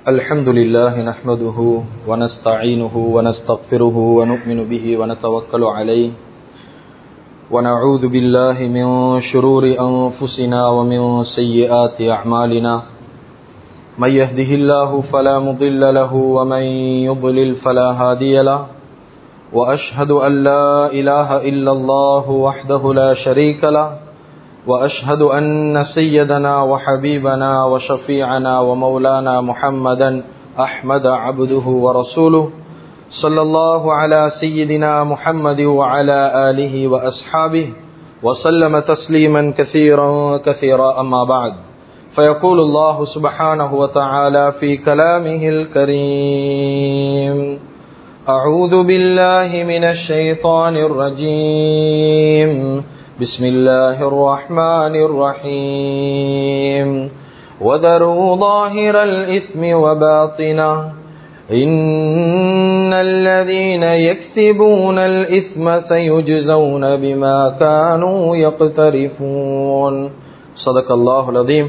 الحمد لله نحمده ونستعينه ونستغفره ونؤمن به ونتوكل عليه ونعوذ بالله من شرور أنفسنا ومن سيئات أعمالنا من يهده الله فلا مضل له ومن يضلل فلا هادي له وأشهد أن لا إله إلا الله وحده لا شريك له وأشهد أن سيدنا وحبيبنا وشفيعنا ومولانا محمدا أحمد عبده ورسوله صلى الله على سيدنا محمد وعلى آله وأصحابه وسلم تسليما كثيرا كثيرا أما بعد فيقول الله سبحانه وتعالى في كلامه الكريم أعوذ بالله من الشيطان الرجيم بسم الله الرحمن الرحيم وذروا ظاهر الإثم وباطنه إن الذين يكسبون الإثم سيجزون بما كانوا يقترفون صدق الله العظيم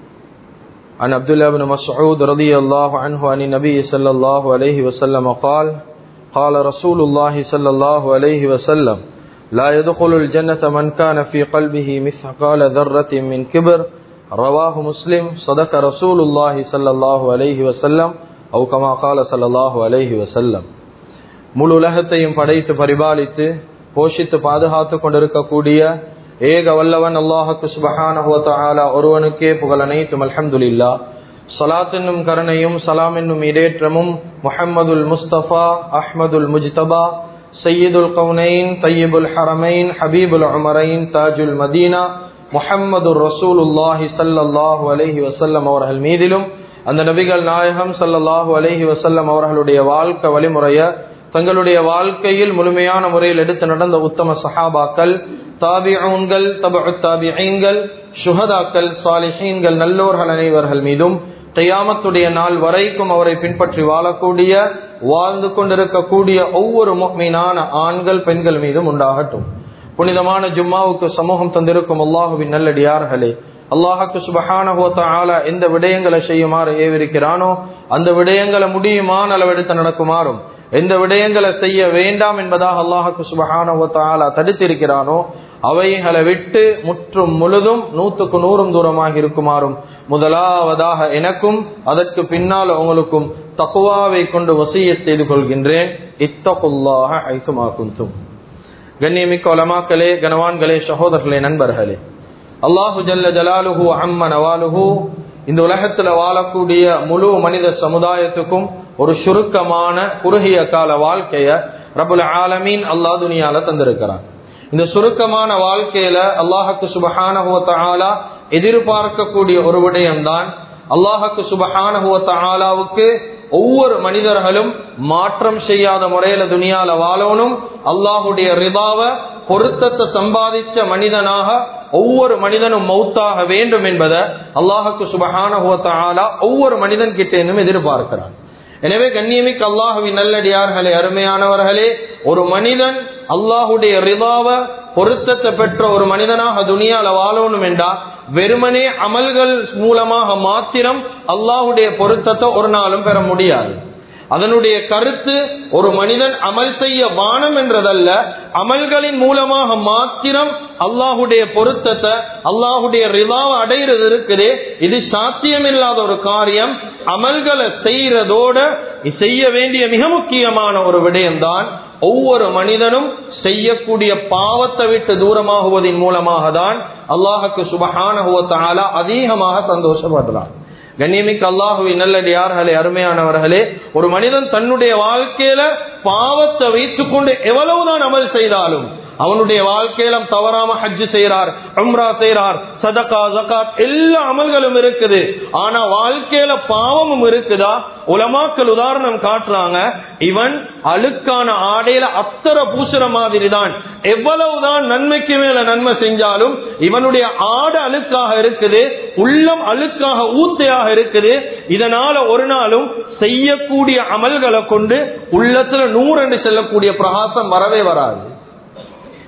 عن عبد الله بن مسعود رضي الله عنه عن النبي صلى الله عليه وسلم قال قال رسول الله صلى الله عليه وسلم لا يدخل الجنة من كان في قلبه مثقال ذرة من كبر رواه مسلم صدق رسول الله صلى الله عليه وسلم أو كما قال صلى الله عليه وسلم முழு உலகத்தையும் படைத்து பரிபாலித்து போஷித்து பாதுகாத்து கொண்டிருக்கக்கூடிய ஏக வல்லவன் அல்லாஹுக்கு சுபஹானஹுவத்தாலா ஒருவனுக்கே புகழ் அனைத்தும் அல்ஹம்துலில்லா சலாத் என்னும் கருணையும் சலாம் என்னும் இடேற்றமும் முஹம்மதுல் முஸ்தபா அஹ்மதுல் முஜ்தபா சையீதுல் கவுனைன் தையீபுல் ஹரமைன் ஹபீபுல் உமரைன் தாஜுல் மதீனா முஹம்மது ரசூலுல்லாஹி சல்லல்லாஹு அலஹி வசல்லம் அவர்கள் மீதிலும் அந்த நபிகள் நாயகம் சல்லல்லாஹு அலஹி வசல்லம் அவர்களுடைய வாழ்க்கை வழிமுறைய தங்களுடைய வாழ்க்கையில் முழுமையான முறையில் எடுத்து நடந்த உத்தம சஹாபாக்கள் தாபிஊன்கள் தபு தாபிஐன்கள் சுஹதாக்கள் சாலிஹீன்கள் நல்லோர்கள் அனைவர்கள் மீதும் கையாமத்துடைய நாள் வரைக்கும் அவரை பின்பற்றி வாழக்கூடிய வாழ்ந்து கொண்டிருக்கக்கூடிய ஒவ்வொரு மீனான ஆண்கள் பெண்கள் மீதும் உண்டாகட்டும் புனிதமான ஜும்மாவுக்கு சமூகம் தந்திருக்கும் அல்லாஹுவின் நல்லடியார்களே அல்லாஹுக்கு சுபஹானஹோத்தால எந்த விடயங்களை செய்யுமாறு ஏவிருக்கிறானோ அந்த விடயங்களை முடியுமான அளவெடுத்து நடக்குமாறும் எந்த விடயங்களை செய்ய வேண்டாம் என்பதாக அல்லாஹுக்கு சுபஹானஹோத்தாலா தடுத்திருக்கிறானோ அவைகளை விட்டு முற்றும் முழுதும் நூத்துக்கு நூறும் தூரமாக இருக்குமாறும் முதலாவதாக எனக்கும் அதற்கு பின்னால் உங்களுக்கும் தக்குவாவை கொண்டு வசிய செய்து கொள்கின்றேன் இத்தகுல்லாக ஐசுமாக்கும் கண்ணியமிக்க ஒலமாக்களே கனவான்களே சகோதரர்களே நண்பர்களே அல்லாஹு ஜல்ல ஜலாலுஹு அம்ம நவாலுஹு இந்த உலகத்துல வாழக்கூடிய முழு மனித சமுதாயத்துக்கும் ஒரு சுருக்கமான குறுகிய கால வாழ்க்கைய ரபுல் ஆலமீன் அல்லா துனியால தந்திருக்கிறான் இந்த சுருக்கமான வாழ்க்கையில அல்லாஹுக்கு சுபஹானஹுவத்தாலா எதிர்பார்க்கக்கூடிய ஒரு விடயம்தான் அல்லாஹுக்கு சுபஹானஹுவத்தாலாவுக்கு ஒவ்வொரு மனிதர்களும் மாற்றம் செய்யாத முறையில துனியால வாழணும் அல்லாஹுடைய ரிபாவ பொருத்தத்தை சம்பாதிச்ச மனிதனாக ஒவ்வொரு மனிதனும் மௌத்தாக வேண்டும் என்பதை அல்லாஹுக்கு சுபஹானஹுவத்தாலா ஒவ்வொரு மனிதன் கிட்டேனும் எதிர்பார்க்கிறான் எனவே கண்ணியமிக்கு அல்லாஹுவின் நல்லடியார்களே அருமையானவர்களே ஒரு மனிதன் அல்லாஹுடைய ரிதாவ பொருத்தத்தை பெற்ற ஒரு மனிதனாக துணியால வாழணும் என்றா வெறுமனே அமல்கள் மூலமாக மாத்திரம் அல்லாஹுடைய பொருத்தத்தை ஒரு நாளும் பெற முடியாது அதனுடைய கருத்து ஒரு மனிதன் அமல் செய்ய வானம் என்றதல்ல அமல்களின் மூலமாக மாத்திரம் அல்லாஹுடைய பொருத்தத்தை அல்லாஹுடைய ரிதாவை அடைகிறது இருக்குது இது சாத்தியமில்லாத ஒரு காரியம் அமல்களை செய்யறதோட செய்ய வேண்டிய மிக முக்கியமான ஒரு விடயம்தான் ஒவ்வொரு மனிதனும் செய்யக்கூடிய பாவத்தை விட்டு தூரமாகுவதன் மூலமாக தான் அல்லாஹுக்கு சுபஹான அதிகமாக சந்தோஷப்படுறான் கண்ணியமிக்கு அல்லாஹுவி நல்லடியார்களே அருமையானவர்களே ஒரு மனிதன் தன்னுடைய வாழ்க்கையில பாவத்தை வைத்துக் கொண்டு எவ்வளவுதான் அமல் செய்தாலும் அவனுடைய வாழ்க்கையில தவறாம ஹஜ்ஜு செய்யறார் அம்ரா செய்யறார் சதகா ஜகாத் எல்லா அமல்களும் இருக்குது ஆனா வாழ்க்கையில பாவமும் இருக்குதா உலமாக்கள் உதாரணம் காட்டுறாங்க இவன் அழுக்கான ஆடையில அத்தர பூசுற மாதிரி தான் எவ்வளவுதான் நன்மைக்கு மேல நன்மை செஞ்சாலும் இவனுடைய ஆடை அழுக்காக இருக்குது உள்ளம் அழுக்காக ஊத்தையாக இருக்குது இதனால ஒரு நாளும் செய்யக்கூடிய அமல்களை கொண்டு உள்ளத்துல நூறு என்று செல்லக்கூடிய பிரகாசம் வரவே வராது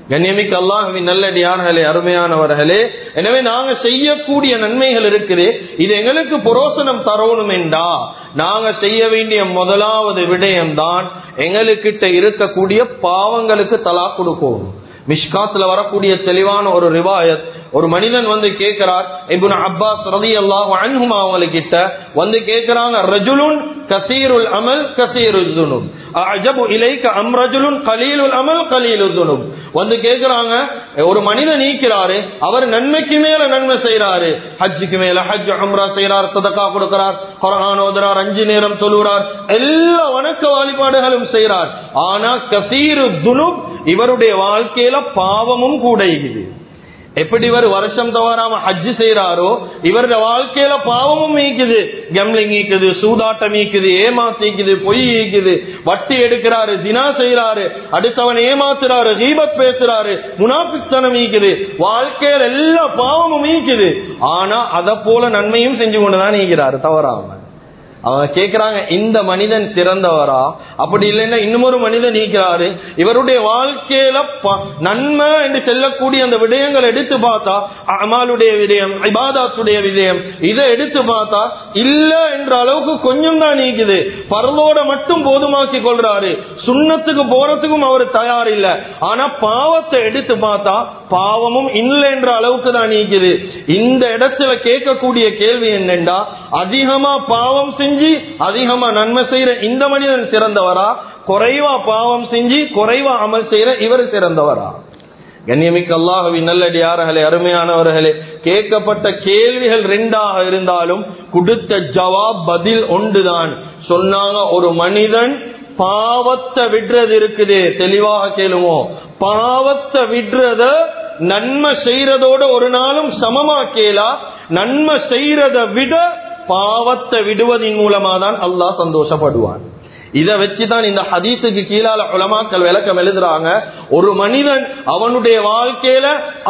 கண்ணியமிக்க அல்லாஹுவின் நல்லடியார்களே அருமையானவர்களே எனவே நாங்க செய்யக்கூடிய நன்மைகள் இருக்குது இது எங்களுக்கு புரோசனம் தரணும் என்றா நாங்க செய்ய வேண்டிய முதலாவது விடயம்தான் எங்களுக்கிட்ட இருக்கக்கூடிய பாவங்களுக்கு தலா கொடுக்கணும் மிஷ்காத்துல வரக்கூடிய தெளிவான ஒரு ரிவாயத் ஒரு மனிதன் வந்து கேட்கிறார் இப்னு அப்பாஸ் ரலியல்லாஹு அன்ஹுமா அவங்க கிட்ட வந்து கேட்கிறாங்க ரஜுலுன் கசீருல் அமல் கசீருல் துனுப் அஜபு இலைக்க அம் ரஜுலுன் கலீலுல் அமல் கலீலுல் துனுப் வந்து கேட்கிறாங்க ஒரு மனிதன் நீக்கிறாரு அவர் நன்மைக்கு மேல நன்மை செய்யறாரு ஹஜ்ஜுக்கு மேல ஹஜ் அம்ரா செய்யறார் சதக்கா கொடுக்கிறார் குரான் ஓதுறார் அஞ்சு நேரம் தொழுகிறார் எல்லா வணக்க வழிபாடுகளும் செய்யறார் ஆனா கசீரு துனுப் இவருடைய வாழ்க்கையில பாவமும் கூட இருக்குது எப்படி இவர் வருஷம் தவறாம ஹஜ்ஜு செய்யறாரோ இவருடைய வாழ்க்கையில பாவமும் ஈக்குது கம்லிங் ஈக்குது சூதாட்டம் ஈக்குது ஏமாத்திக்குது பொய் ஈக்குது வட்டி எடுக்கிறாரு தினா செய்யறாரு அடுத்தவன் ஏமாத்துறாரு தீபத் பேசுறாரு முனாபித்தனம் ஈக்குது வாழ்க்கையில எல்லா பாவமும் ஈக்குது ஆனா அத போல நன்மையும் செஞ்சு கொண்டுதான் ஈக்கிறாரு தவறாம அவங்க கேக்குறாங்க இந்த மனிதன் சிறந்தவரா அப்படி இல்லைன்னா இன்னுமொரு மனிதன் நீக்கிறாரு இவருடைய வாழ்க்கையில ப- நன்மை என்று செல்லக்கூடிய அந்த விடயங்களை எடுத்து பார்த்தா அமாலுடைய விடயம் இபாதாத்துடைய விடயம் இதை எடுத்து பார்த்தா இல்ல என்ற அளவுக்கு கொஞ்சம் தான் நீக்குது பரலோட மட்டும் போதுமாக்கி கொள்றாரு சுண்ணத்துக்கு போறதுக்கும் அவர் தயார் இல்ல ஆனா பாவத்தை எடுத்து பார்த்தா பாவமும் இல்லை என்ற அளவுக்கு தான் நீக்குது இந்த இடத்துல கேட்கக்கூடிய கேள்வி என்னென்றா அதிகமா பாவம் செஞ்சு அதிகமா நன்மை செய்யற இந்த மனிதன் சிறந்தவரா குறைவா பாவம் செஞ்சு குறைவா அமல் செய்யற இவர் சிறந்தவரா கண்ணியமிக்க அல்லாஹுவின் நல்லடியார்களே அருமையானவர்களே கேட்கப்பட்ட கேள்விகள் ரெண்டாக இருந்தாலும் கொடுத்த ஜவாப் பதில் ஒன்றுதான் சொன்னாங்க ஒரு மனிதன் பாவத்தை விடுறது இருக்குது தெளிவாக கேளுவோம் பாவத்தை விடுறத நன்மை செய்யறதோட ஒரு நாளும் சமமாக்கேலா நன்மை செய்யறத விட பாவத்தை விடுவதின் மூலமா தான் அல்லாஹ் சந்தோஷப்படுவான் இதை வச்சுதான் இந்த ஹதீஸுக்கு கீழால உலமாக்கள் விளக்கம் எழுதுறாங்க ஒரு மனிதன் அவனுடைய வாழ்க்கையில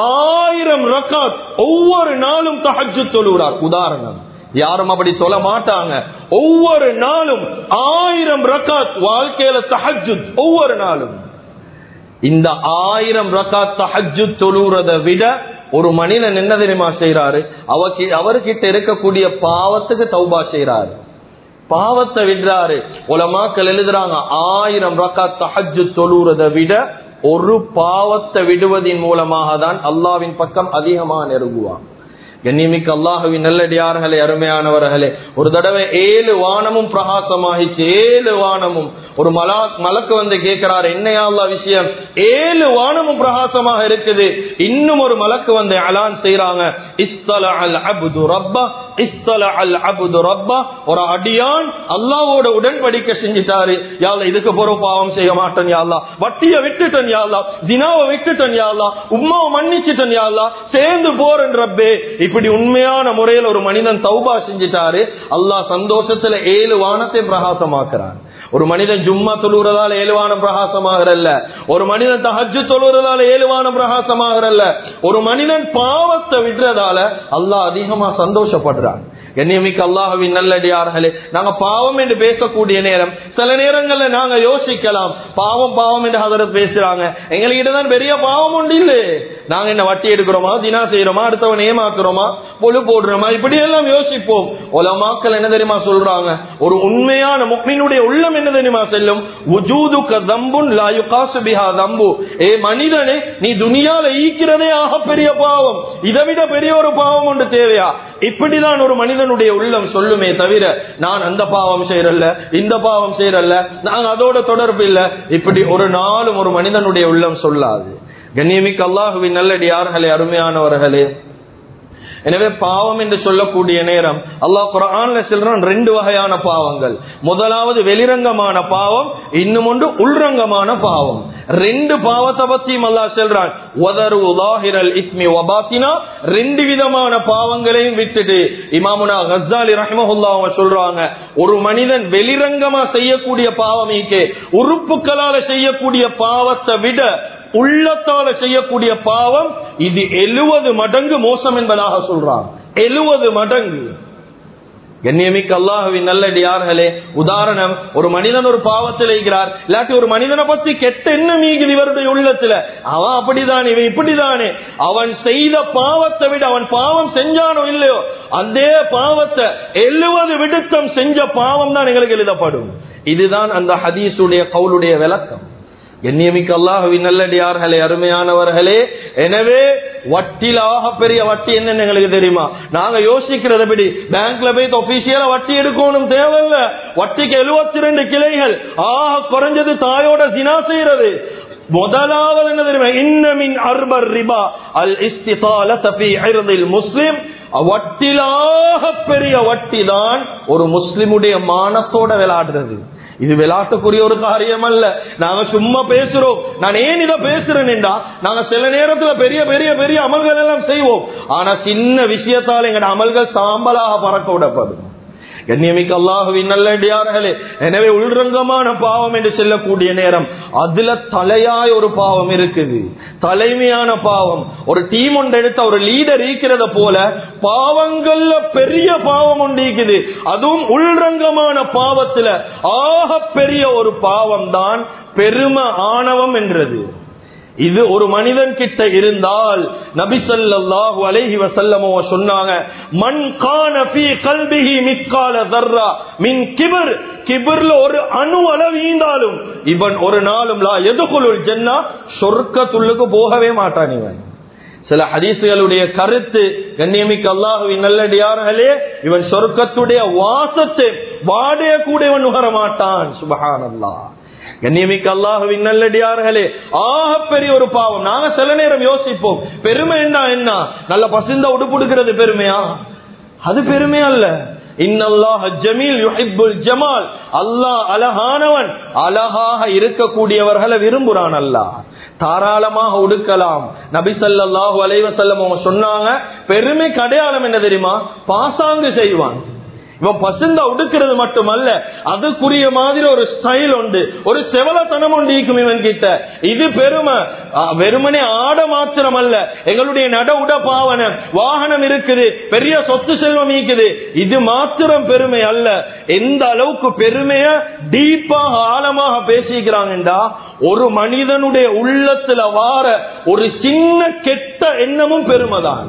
ஆயிரம் ரக்காத் ஒவ்வொரு நாளும் தஹஜ்ஜு தொழுகிறார் உதாரணம் யாரும் அப்படி சொல்ல மாட்டாங்க ஒவ்வொரு நாளும் ஆயிரம் ரக்காத் வாழ்க்கையில தஹஜ்ஜு ஒவ்வொரு நாளும் இந்த ஆயிரம் ரக்காத் தஹஜ்ஜு தொழுறதை விட ஒரு மனிதன் என்ன தெரியுமா செய்யறாரு அவக்கு அவர்கிட்ட இருக்கக்கூடிய பாவத்துக்கு தௌபா செய்யறாரு பாவத்தை விடுறாரு உலமாக்கள் எழுதுறாங்க ஆயிரம் ரக்காத் தஹஜ்ஜு தொழுறதை விட ஒரு பாவத்தை விடுவதின் மூலமாக தான் அல்லாவின் பக்கம் அதிகமா நெருங்குவான் கண்ணியமிக்க அல்லாஹுவின் நல்லடியார்களே அருமையானவர்களே ஒரு தடவை ஏழு வானமும் பிரகாசமாகிச்சு ஏழு வானமும் ஒரு மலா மலக்கு வந்து கேட்கிறார் என்னையா அல்லா விஷயம் ஏழு வானமும் பிரகாசமாக இருக்குது இன்னும் ஒரு மலக்கு வந்து அலான் செய்யறாங்க இஸ்தல அல் அபுது ரப்பா இஸ்தல அல் அபுது ரப்பா ஒரு அடியான் அல்லாவோட உடன்படிக்கை செஞ்சுட்டாரு யாழ்லா இதுக்கு போற பாவம் செய்ய மாட்டேன் யாழ்லா வட்டிய விட்டுட்டேன் யாழ்லா தினாவை விட்டுட்டேன் யாழ்லா உம்மாவை மன்னிச்சுட்டேன் யாழ்லா சேர்ந்து போறேன் ரப்பே இப்படி உண்மையான முறையில் ஒரு மனிதன் தௌபா செஞ்சிட்டாரு அல்லாஹ் சந்தோஷத்துல ஏழு வானத்தை பிரகாசமாக்குறான் ஒரு மனிதன் ஜும்மா தொழுறதால ஏழுவானம் பிரகாசமாகறல்ல ஒரு மனிதன் தஹஜ்ஜு தொழுறதால ஏழுவானம் பிரகாசமாகறல்ல ஒரு மனிதன் பாவத்தை விடுறதால அல்லாஹ் அதிகமா சந்தோஷப்படுறான் கண்ணியமிக்க அல்லாஹுவின் நல்லடியார்களே நாங்க பாவம் என்று பேசக்கூடிய நேரம் சில நேரங்கள்ல நாங்க யோசிக்கலாம் பாவம் பாவம் என்று ஹதரத் பேசுறாங்க எங்ககிட்ட தான் பெரிய பாவம் உண்டு இல்ல நாங்க என்ன வட்டி எடுக்கிறோமா தினா செய்யறோமா அடுத்தவன் ஏமாத்துறோமா பொழு போடுறோமா இப்படி எல்லாம் யோசிப்போம் உலமாக்கள் என்ன தெரியுமா சொல்றாங்க ஒரு உண்மையான முக்மினுடைய உள்ளம் என்ன தெரியுமா செல்லும் உஜூதுக்க தம்புன் லாயு காசு பிஹா தம்பு ஏ மனிதனே நீ துனியால ஈக்கிறதே ஆக பெரிய பாவம் இதை விட பெரிய ஒரு பாவம் ஒன்று தேவையா இப்படிதான் ஒரு மனிதனுடைய உள்ளம் சொல்லுமே தவிர நான் அந்த பாவம் செய்யறல்ல இந்த பாவம் செய்யறல்ல நான் அதோட தொடர்பு இல்ல இப்படி ஒரு நாளும் ஒரு மனிதனுடைய உள்ளம் சொல்லாது கண்ணியமிக்க அல்லாஹுவின் நல்லடியார்களே அருமையானவர்களே எனவே பாவம் என்று சொல்லக்கூடிய நேரம் அல்லாஹ் குரான்ல சொல்றான் ரெண்டு வகையான பாவங்கள் முதலாவது வெளிரங்கமான பாவம் இன்னும் ஒன்று உள்ரங்கமான பாவம் ரெண்டு பாவத்தை பத்தியும் அல்லாஹ் சொல்றான் ஒதரு உலாஹிரல் இஸ்மி வபாத்தினா ரெண்டு விதமான பாவங்களையும் விட்டுட்டு இமாமுனா கஸ்தாலி ரஹ்மஹுல்லா அவங்க சொல்றாங்க ஒரு மனிதன் வெளிரங்கமா செய்யக்கூடிய பாவம் ஈக்கே உறுப்புகளால செய்யக்கூடிய பாவத்தை விட உள்ளத்தால செய்யக்கூடிய பாவம் இது எழுவது மடங்கு மோசம் என்பதாக சொல்றாங்க எழுவது மடங்கு கண்ணியமிக்க அல்லாஹுவின் நல்லடியார்களே உதாரணம் ஒரு மனிதன் ஒரு பாவத்தில் இருக்கிறார் இல்லாட்டி ஒரு மனிதனை பத்தி கெட்ட என்ன மீகுது இவருடைய உள்ளத்துல அவன் அப்படிதான் இவன் இப்படிதானே அவன் செய்த பாவத்தை விட அவன் பாவம் செஞ்சானோ இல்லையோ அதே பாவத்தை எழுவது விடுத்தம் செஞ்ச பாவம் தான் எங்களுக்கு எழுதப்படும் இதுதான் அந்த ஹதீஸுடைய கவுலுடைய விளக்கம் கண்ணியமிக்க அல்லாஹுவின் நல்லடியார்களே அருமையானவர்களே எனவே வட்டிலாக பெரிய வட்டி என்னன்னு எங்களுக்கு தெரியுமா நாங்க யோசிக்கிறத படி பேங்க்ல போய் ஒபிஷியலா வட்டி எடுக்கணும் தேவையில்ல வட்டிக்கு எழுபத்தி ரெண்டு கிளைகள் ஆக குறைஞ்சது தாயோட சினா செய்யறது முதலாவது என்ன தெரியுமா இன்னமின் அர்பர் ரிபா அல் இஸ்திசாலில் முஸ்லிம் வட்டிலாக பெரிய வட்டி தான் ஒரு முஸ்லிமுடைய மானத்தோட விளையாடுறது இது விளையாட்டுக்குரிய ஒரு காரியம் அல்ல நாங்க சும்மா பேசுறோம் நான் ஏன் இதை பேசுறேன் என்றா நாங்க சில நேரத்துல பெரிய பெரிய பெரிய அமல்கள் எல்லாம் செய்வோம் ஆனா சின்ன விஷயத்தால் எங்கட அமல்கள் சாம்பலாக பறக்க விடப்படும் கண்ணியமிக்க அல்லாஹுவின் நல்லடியார்களே எனவே உள்ரங்கமான பாவம் என்று சொல்லக்கூடிய நேரம் அதுல தலையாய் ஒரு பாவம் இருக்குது தலைமையான பாவம் ஒரு டீம் ஒன்று எடுத்த ஒரு லீடர் இருக்கிறத போல பாவங்கள்ல பெரிய பாவம் ஒன்று இருக்குது அதுவும் உள்ரங்கமான பாவத்துல ஆக பெரிய ஒரு பாவம் தான் பெரும ஆணவம் என்றது இது ஒரு மனிதன் கிட்ட இருந்தால் நபி ஸல்லல்லாஹு அலைஹி வஸல்லம் சொன்னாங்க மன் கான ஃபீ கல்பிஹி மிஸ்கால தர்ரா மின் கிபர் கிபர்ல ஒரு அணு அளவு ஈந்தாலும் இவன் ஒரு நாளும் லா எதுகுலுல் ஜன்னா சொர்க்கத்துள்ளுக்கு போகவே மாட்டான் இவன் சில ஹதீசுகளுடைய கருத்து கண்ணியமிக்க அல்லாஹுவின் நல்லடியார்களே இவன் சொர்க்கத்துடைய வாசத்தை வாடைய கூட இவன் நுகர மாட்டான் சுபஹானல்லாஹ் கண்ணியமிக்க அல்லாஹுவின் நல்லடியார்களே ஆக பெரிய ஒரு பாவம் நாங்க சில நேரம் யோசிப்போம் பெருமை என்ன என்ன நல்ல பசிந்த உடுப்புடுக்கிறது பெருமையா அது பெருமை அல்ல இன்னல்லாஹ ஜமீல் யுஹிப்புல் ஜமால் அல்லாஹ் அழகானவன் அழகாக இருக்கக்கூடியவர்களை விரும்புறான் அல்லாஹ் தாராளமாக உடுக்கலாம் நபி ஸல்லல்லாஹு அலைஹி வஸல்லம் அவங்க சொன்னாங்க பெருமை அடையாளம் என்ன தெரியுமா பாசாங்கு செய்வான் இவன் பசுந்தா உடுக்கிறது மட்டுமல்ல அதுக்குரிய மாதிரி ஒரு ஸ்டைல் உண்டு ஒரு செவலத்தனம் உண்டு இருக்கும் இவன் கிட்ட இது பெருமை ஆ, வெறுமனே ஆட மாத்திரம் அல்ல எங்களுடைய நட உட பாவனை வாகனம் இருக்குது பெரிய சொத்து செல்வம் இருக்குது இது மாத்திரம் பெருமை அல்ல எந்த அளவுக்கு பெருமைய டீப்பாக ஆழமாக பேசிக்கிறாங்கடா ஒரு மனிதனுடைய உள்ளத்துல வார ஒரு சின்ன கெட்ட எண்ணமும் பெருமைதான்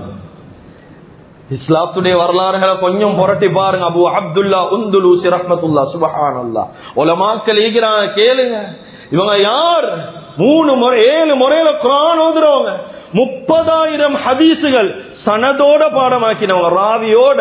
இஸ்லாத்துடைய வரலாறுகளை கொஞ்சம் புரட்டி பாருங்க அபு அப்துல்லா உந்துலூசி ரஹ்மத்துல்லா சுபஹான் அல்லா உலமாக்கள் ஈக்கிறாங்க கேளுங்க இவங்க யார் மூணு முறை ஏழு முறையில குரான் ஓதுறவங்க முப்பதாயிரம் ஹதீசுகள் சனதோட பாடமாக்கினவங்க ராவியோட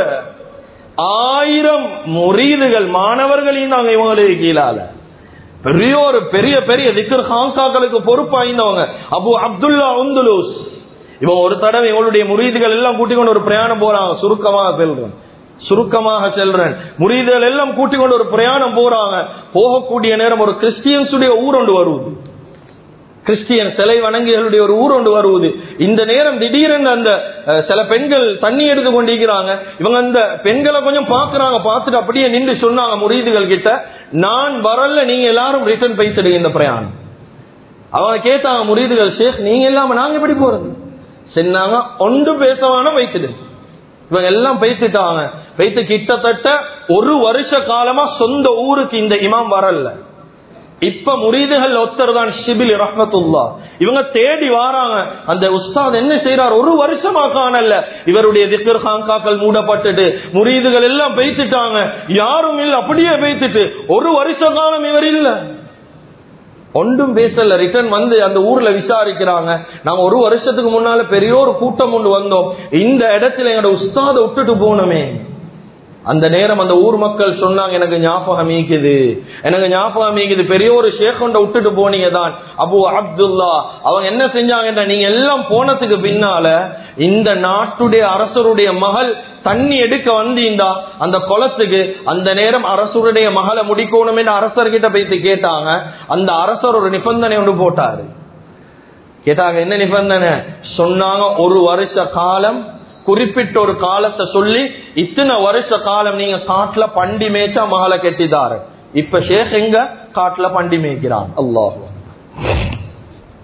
ஆயிரம் முரீதுகள் மாணவர்களையும் நாங்க இவங்களுக்கு கீழால பெரிய ஒரு பெரிய பெரிய திக்கர் ஹாங்காக்களுக்கு பொறுப்பாய்ந்தவங்க அபு அப்துல்லா உந்துலூஸ் இவன் ஒரு தடவை இவளுடைய முரீதுகள் எல்லாம் கூட்டிக் கொண்டு ஒரு பிரயாணம் போறாங்க சுருக்கமாக செல்றேன் சுருக்கமாக செல்றேன் முரீதுகள் எல்லாம் கூட்டிக் கொண்டு ஒரு பிரயாணம் போறாங்க போகக்கூடிய நேரம் ஒரு கிறிஸ்டியன்ஸுடைய ஊர் ஒன்று வருவது கிறிஸ்டியன் சிலை வணங்கிகளுடைய ஒரு ஊர் ஒன்று வருவது இந்த நேரம் திடீரென்று அந்த அஹ், சில பெண்கள் தண்ணி எடுத்து கொண்டிருக்கிறாங்க இவங்க அந்த பெண்களை கொஞ்சம் பாக்குறாங்க பார்த்துட்டு அப்படியே நின்று சொன்னாங்க முரீதுகள் கிட்ட நான் வரல நீங்க எல்லாரும் ரிட்டர்ன் பைத்துடுங்க இந்த பிரயாணம் அவங்க கேட்டாங்க முரீதுகள் ஷேக் நீங்க இல்லாம நாங்க எப்படி போறது சொன்னாங்க ஒன்று பேசவான வைத்துடு இவங்க எல்லாம் பேசிட்டாங்க வைத்து கிட்டத்தட்ட ஒரு வருஷ காலமா சொந்த ஊருக்கு இந்த இமாம் வரல இப்ப முரீதுகள் ஒத்தர் தான் ஷிபில் ரஹ்மத்துல்லா இவங்க தேடி வாராங்க அந்த உஸ்தாத் என்ன செய்யறார் ஒரு வருஷமா காணல இவருடைய திக்கர் ஹாங்காக்கள் மூடப்பட்டுட்டு முரீதுகள் எல்லாம் பேசிட்டாங்க யாரும் இல்ல அப்படியே பேசிட்டு ஒரு வருஷ காலம் இவர் இல்ல ஒன்றும் பேசல ரிட்டர்ன் வந்து அந்த ஊர்ல விசாரிக்கிறாங்க நாங்க ஒரு வருஷத்துக்கு முன்னால பெரிய ஒரு கூட்டம் கொண்டு வந்தோம் இந்த இடத்துல எங்களோட உஸ்தாத விட்டுட்டு போனோமே அந்த நேரம் அந்த ஊர் மக்கள் சொன்னாங்க எனக்கு ஞாபகம் மீக்குது எனக்கு ஞாபகம் மீக்குது பெரிய ஒரு ஷேக்கொண்ட விட்டுட்டு போனீங்க தான் அபு அப்துல்லா அவங்க என்ன செஞ்சாங்கன்னா நீங்க எல்லாம் போனதுக்கு பின்னால இந்த நாட்டுடைய அரசருடைய மகள் தண்ணி எடுக்க வந்தீண்டா அந்த குளத்துக்கு அந்த நேரம் அரசருடைய மகளை முடிக்கணும் என்று அரசர்கிட்ட போயிட்டு கேட்டாங்க அந்த அரசர் ஒரு நிபந்தனை ஒன்று போட்டாரு கேட்டாங்க என்ன நிபந்தனை சொன்னாங்க ஒரு வருஷ காலம் குறிப்பிட்ட ஒரு காலத்தை சொல்லி இத்தனை வருஷ காலம் நீங்க காட்டுல பண்டி மேய்ச்சா மகளை கெட்டிதாரு இப்ப ஷேக் எங்க காட்டுல பண்டி மேய்க்கிறான் அல்லாஹ்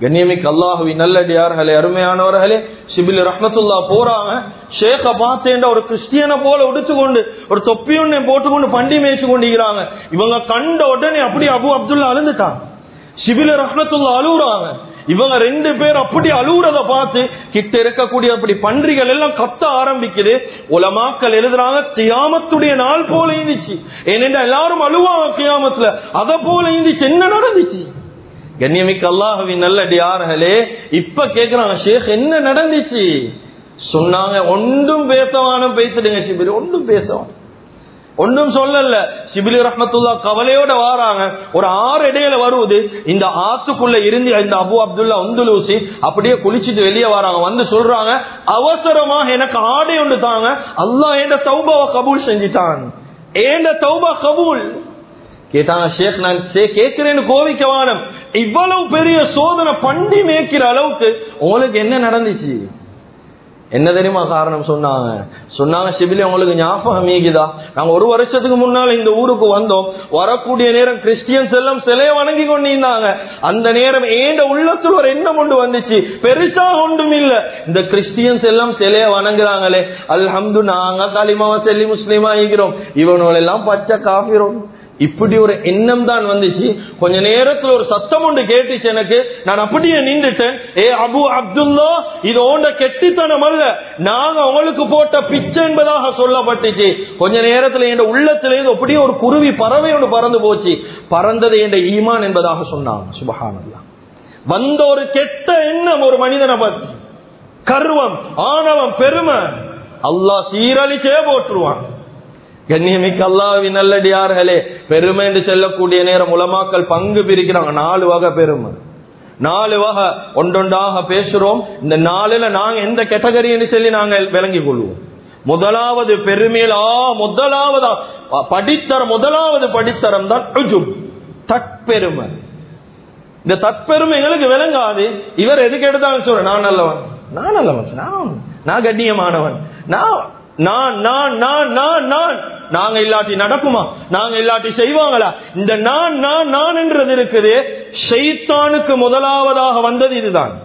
கண்ணியமிக்கு அல்லாஹுவி நல்லடியார்களே அருமையானவர்களே சிபில் ரஹ்மத்துல்லா போறாங்க ஷேக்க பார்த்தேன்டா ஒரு கிறிஸ்டியனை போல உடுத்துக்கொண்டு ஒரு தொப்பி ஒண்ணு போட்டுக்கொண்டு பண்டி மேய்ச்சு கொண்டிருக்கிறாங்க இவங்க கண்ட உடனே அப்படி அபு அப்துல்லா அழுந்துட்டாங்க சிபில ரஹ்மத்துல்லா அழுகுறாங்க இவங்க ரெண்டு பேர் அப்படி அழுகுறத பார்த்து கிட்ட இருக்கக்கூடிய அப்படி பன்றிகள் எல்லாம் கத்த ஆரம்பிக்குது உலமாக்கள் எழுதுறாங்க கியாமத்துடைய நாள் போல இருந்துச்சு ஏனென்றா எல்லாரும் அழுவாங்க கியாமத்துல அத போல இருந்துச்சு என்ன நடந்துச்சு கண்ணியமிக்க அல்லாஹுவின் நல்லடியார்களே இப்ப கேக்குறாங்க ஷேக் என்ன நடந்துச்சு சொன்னாங்க ஒன்றும் பேசவான பேசிடுங்க சிபிலி ஒன்றும் பேசவான் ஒன்றும் சொல்லல சிபிலி ரஹ்மத்துல்லா கவலையோட வாராங்க ஒரு ஆறு இடையில வருவது இந்த ஆத்துக்குள்ள இருந்து இந்த அபு அப்துல்லா உந்துலூசி அப்படியே குளிச்சுட்டு வெளியே வராங்க வந்து சொல்றாங்க அவசரமாக எனக்கு ஆடை ஒன்று தாங்க அல்லாஹ் என்ற தௌபாவை கபூல் செஞ்சிட்டான் ஏண்ட தௌபா கபூல் கேட்டாங்க ஷேக் நான் கேட்கிறேன்னு கோவிக்க வானம் இவ்வளவு பெரிய சோதனை பண்டி மேய்க்கிற அளவுக்கு உங்களுக்கு என்ன நடந்துச்சு என்ன தெரியுமா காரணம் சொன்னாங்க சொன்னாங்க சிபிலி உங்களுக்கு ஞாபகம் மீகுதா நாங்க ஒரு வருஷத்துக்கு முன்னால இந்த ஊருக்கு வந்தோம் வரக்கூடிய நேரம் கிறிஸ்டியன்ஸ் எல்லாம் சிலைய வணங்கி கொண்டிருந்தாங்க அந்த நேரம் ஏண்ட உள்ளத்துல ஒரு எண்ணம் கொண்டு வந்துச்சு பெருசா ஒன்றும் இல்ல இந்த கிறிஸ்டியன்ஸ் எல்லாம் சிலைய வணங்குறாங்களே அல்ஹம்து நாங்க களிமாவா செல்லி முஸ்லீமா ஆகிறோம் இவனோட எல்லாம் பச்சை காஃபிரோம் இப்படி ஒரு எண்ணம் தான் வந்துச்சு கொஞ்ச நேரத்துல ஒரு சத்தம் ஒன்று கேட்டுச்சு எனக்கு நான் அப்படியே நின்றுட்டேன் ஏ அபு அப்துல்லா இது ஓண்ட கெட்டித்தனம் அல்ல நாங்க உங்களுக்கு போட்ட பிச்சை என்பதாக சொல்லப்பட்டுச்சு கொஞ்ச நேரத்துல என் உள்ளத்திலேருந்து அப்படியே ஒரு குருவி பறவை ஒன்று பறந்து போச்சு பறந்தது என்ற ஈமான் என்பதாக சொன்னாங்க சுபஹானல்லா வந்த ஒரு கெட்ட எண்ணம் ஒரு மனிதனை பத்தி கர்வம் ஆணவம் பெருமை அல்லாஹ் சீரழிச்சே போட்டுருவான் கண்ணியமிக்க அல்லாவின் நல்லடியார்களே பெருமை என்று செல்லக்கூடிய நேரம் உலமாக்கள் பங்கு பிரிக்கிறாங்க நாலு வகை பெருமை நாலு வகை ஒன்றொன்றாக பேசுறோம் இந்த நாலுல நாங்க எந்த கேட்டகரின்னு சொல்லி நாங்க விளங்கிக் கொள்வோம் முதலாவது பெருமையில ஆ முதலாவதா படித்தரம் முதலாவது படித்தரம் தான் உஜுப், தற்பெருமை இந்த தற்பெருமை எங்களுக்கு விளங்காது இவர் எதுக்கு எடுத்தாலும் சொல்ற நான் நல்லவன் நான் நல்லவன் நான் நான் கண்ணியமானவன் நான் நான் நான் நான் நான் நான் நாங்க இல்லாட்டி நடக்குமா நாங்க இல்லாட்டி செய்வாங்களா இந்த நான் நான் நான் என்றது இருக்குது ஷைத்தானுக்கு முதலாவதாக வந்தது இதுதான்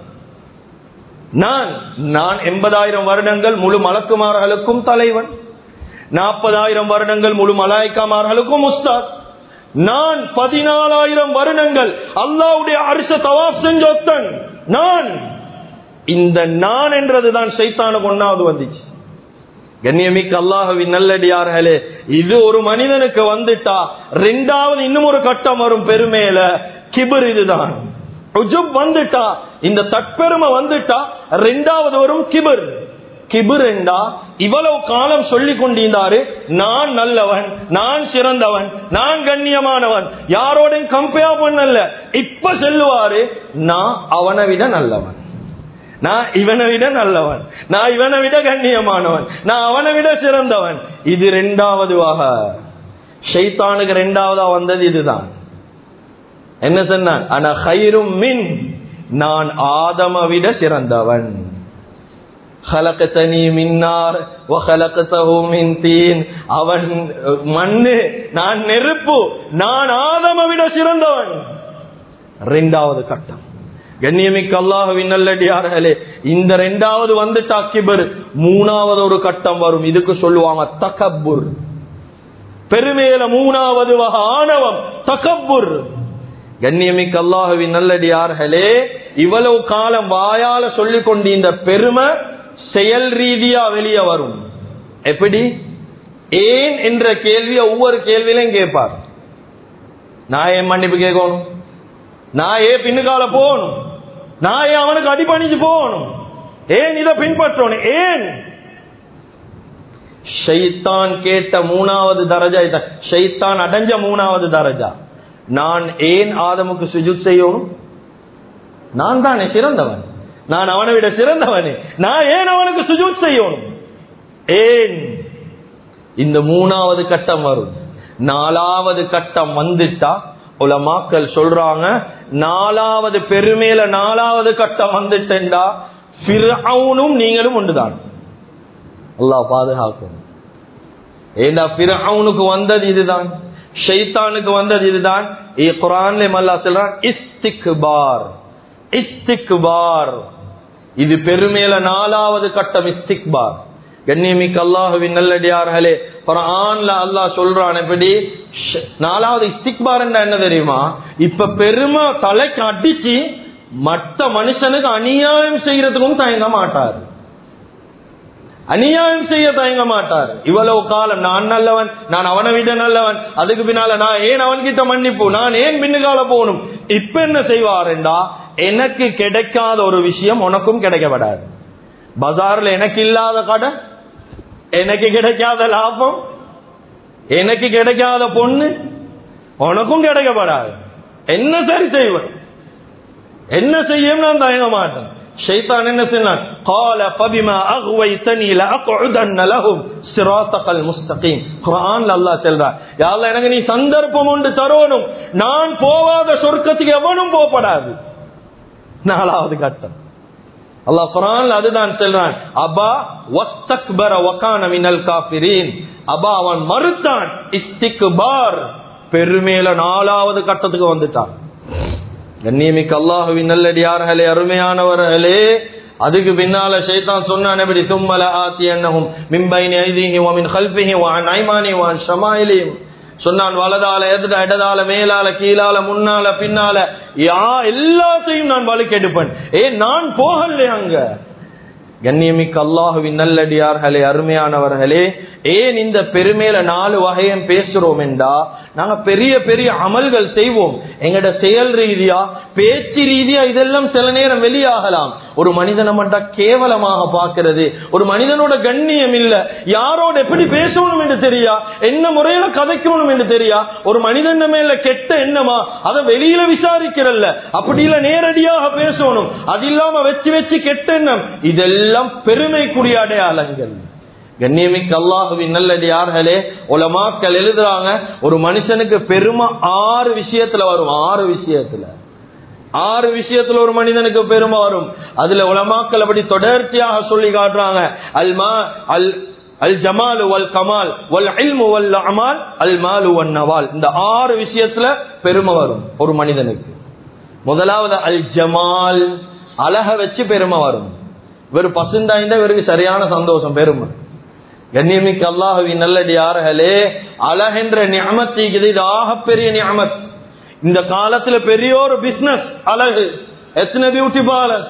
நான் நான் எண்பதாயிரம் வருடங்கள் முழு மலக்குமார்களுக்கும் தலைவன் நாற்பதாயிரம் வருடங்கள் முழு மலாய்க்காமார்களுக்கும் உஸ்தாத் நான் பதினாலாயிரம் வருடங்கள் அல்லாவுடைய அரிச தவாப் செஞ்சொத்தன் நான் இந்த நான் என்றதுதான் சைத்தானுக்கு ஒன்னாவது வந்துச்சு கண்ணியமிக்க அல்லாஹவின் நல்லடியார்களே இது ஒரு மனிதனுக்கு வந்துட்டா ரெண்டாவது இன்னும் ஒரு கட்டம் வரும் பெருமையில கிபர் இதுதான் உஜுப் வந்துட்டா இந்த தற்பெருமை வந்துட்டா ரெண்டாவது வரும் கிபர் கிபர் என்றா இவ்வளவு காலம் சொல்லி கொண்டிருந்தாரு நான் நல்லவன் நான் சிறந்தவன் நான் கண்ணியமானவன் யாரோடையும் கம்பேர் பண்ணல இப்ப சொல்லுவாரு நான் அவனை விட நல்லவன் நான் இவனை விட நல்லவன் நான் இவனை விட கண்ணியமானவன் நான் அவனை விட சிறந்தவன் இது ரெண்டாவது வக ஷைத்தானுக்கு ரெண்டாவதா வந்தது இதுதான் என்ன சொன்னான் ஆனா ஹைரும் மின் நான் ஆதம விட சிறந்தவன் خلقتني من نار وخلقته من طين அவன் மண்ணு நான் நெருப்பு நான் ஆதம விட சிறந்தவன் ரெண்டாவது கட்டம் கண்ணியமிக்க அல்லாஹுவின் நல்லடியார்களே இந்த ரெண்டாவது வந்துட்டா கிபர் மூணாவது ஒரு கட்டம் வரும் இதுக்கு சொல்லுவாங்க தகப்புர் பெருமையில மூணாவது வகை ஆணவம் தகப்புர் கண்ணியமிக்க அல்லாஹுவின் நல்லடியார்களே இவ்வளவு காலம் வாயால சொல்லிக் கொண்டு இந்த பெருமை செயல் ரீதியா வெளியே வரும் எப்படி ஏன் என்ற கேள்வியை ஒவ்வொரு கேள்வியிலையும் கேட்பார் நான் ஏன் மன்னிப்பு கேட்கணும் நான் ஏன் பின்னுக்கால போகணும் நான் ஏன் அவனுக்கு அடிபணிஞ்சு போகணும் ஏன் இதை பின்பற்றணும் ஏன் ஷைத்தான் கேட்ட மூணாவது தரஜா இதான் ஷைத்தான் அடைஞ்ச மூணாவது தரஜா நான் ஏன் ஆதமுக்கு சுஜுத் செய்யணும் நான் தானே சிறந்தவன் நான் அவனை விட சிறந்தவனே நான் ஏன் அவனுக்கு சுஜூத் செய்யணும் ஏன் இந்த மூணாவது கட்டம் வரும் நாலாவது கட்டம் வந்துட்டா உலமாக்கள் சொல்றாங்க நாலாவது பெருமையில நாலாவது கட்டம் வந்துட்டா பிறவுனும் நீங்களும் ஒன்றுதான் அல்லாஹ் பாதுகாக்கும் ஏண்டா பிறவுனுக்கு வந்தது இதுதான் ஷைத்தானுக்கு வந்தது இதுதான் குரான்ல மல்லா சொல்றான் இஸ்திக்பார் இஸ்திக்பார் இது பெருமேல நாலாவது கட்டம் இஸ்திக்பார் கண்ணியமிக்க அல்லாஹுவின் நல்லடியார்களே குரான்ல அல்லாஹ் சொல்றான் எப்படி ஷ்- நாலாவது இஸ்திக்பார் என்ன தெரியுமா இப்ப பெருமை தலைக்கு அடிச்சு மற்ற மனுஷனுக்கு அநியாயம் செய்யறதுக்கும் தயங்க மாட்டார் அநியாயம் செய்ய தயங்க மாட்டார் இவ்வளவு காலம் நான் நல்லவன் நான் அவனை விட நல்லவன் அதுக்கு பின்னால நான் ஏன் அவன் கிட்ட மன்னிப்பு நான் ஏன் பின்னுகால போகணும் இப்ப என்ன செய்வாருண்டா எனக்கு கிடைக்காத ஒரு விஷயம் உனக்கும் கிடைக்கப்படாது பஜார்ல எனக்கு இல்லாத கடை எனக்கு கிடைக்காத லாபம் எனக்கு கிடைக்காத பொண்ணு உனக்கும் கிடைக்கப்படாது என்ன சரி செய்வன் என்ன செய்யும் நான் தயங்க மாட்டேன் ஷைத்தான் என்ன சொன்னான் قال فبما اغويتني لاقعدن لهم صراطك المستقيم குர்ஆன்ல அல்லாஹ் சொல்றார் யா அல்லாஹ் எனக்கு நீ சந்தர்ப்பம் உண்டு தரணும் நான் போவாத சொர்க்கத்துக்கு எவனும் போகப்படாது நாலாவது கட்டம் அல்லாஹ் குர்ஆன்ல அதுதான் சொல்றான் அபா வஸ்தக்பர வகான மினல் காஃபிரீன் அபா அவன் மறுத்தான் இஸ்திக்பார் பெருமேல நாலாவது கட்டத்துக்கு வந்துட்டான் கண்ணியமிக்க அல்லாஹுவின் நல்லடியார்களே அருமையானவர்களே அதுக்கு பின்னால ஷைத்தான் சொன்னான் எப்படி தும்மல ஆத்தி என்னகும் மின்பைனி ஐதீஹி வமின் கல்பிஹி வான் ஐமானி வான் ஷமாயிலியும் சொன்னான் வலதால எதிர இடதால மேலால கீழால முன்னால பின்னால யா எல்லாத்தையும் நான் வழி கெடுப்பேன் ஏ நான் போகல அங்க கண்ணியமிக்க அல்லாஹுவின் நல்லடியார்களே அருமையானவர்களே ஏன் இந்த பெருமையில நாலு வகையும் பேசுறோம் என்றா நாங்க பெரிய பெரிய அமல்கள் செய்வோம் எங்கட செயல் ரீதியா பேச்சு ரீதியா இதெல்லாம் சில நேரம் வெளியாகலாம் ஒரு மனிதனை மட்டும் கேவலமாக பார்க்கிறது ஒரு மனிதனோட கண்ணியம் இல்ல யாரோட எப்படி பேசணும் என்று தெரியா என்ன முறையில கதைக்கணும் என்று தெரியா ஒரு மனிதன் மேல கெட்ட எண்ணமா அதை வெளியில விசாரிக்கிறல்ல அப்படி இல்ல நேரடியாக பேசணும் அது இல்லாம வச்சு வச்சு கெட்ட எண்ணம் இதெல்லாம் பெருமைக்குரிய அடையாளங்கள் கண்ணியமிக்க அல்லாஹுவின் நல்லடியார்களே உலமாக்கள் எழுதுறாங்க ஒரு மனுஷனுக்கு பெருமை ஆறு விஷயத்துல வரும் ஆறு விஷயத்துல ஆறு விஷயத்துல ஒரு மனிதனுக்கு பெருமை வரும் அதுல உலமாக்கள் அப்படி தொடர்ச்சியாக சொல்லி காட்டுறாங்க அல்மா அல் அல் ஜமாலு வல் கமால் வல் இல்மு வல் அமால் அல் மாலு வன் நவால் இந்த ஆறு விஷயத்துல பெருமை வரும் ஒரு மனிதனுக்கு முதலாவது அல் ஜமால் அழக வச்சு பெருமை வரும் இவர் பசுந்தாய்ந்தா இவருக்கு சரியான சந்தோஷம் பெருமை கண்ணியமிக்க அல்லாஹுவின் நல்லடியார்களே அழகென்ற நியமத்திக்குது இது ஆகப்பெரிய நியமத் இந்த காலத்துல பெரிய ஒரு பிசினஸ் அழகு எத்தனை பியூட்டி பார்லர்